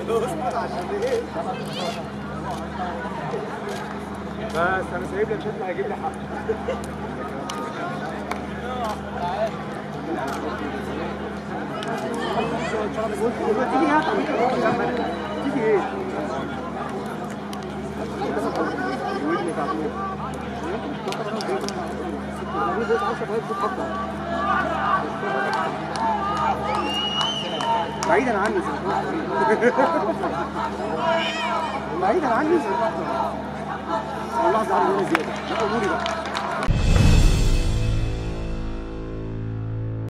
اسكت عشان ايه بس انا سايب لك شكل هجيب لي حق تيجي هات تيجي ايه بعيدا عني بعيدا عني والله زعل مني زياده لا قولوا لي بقى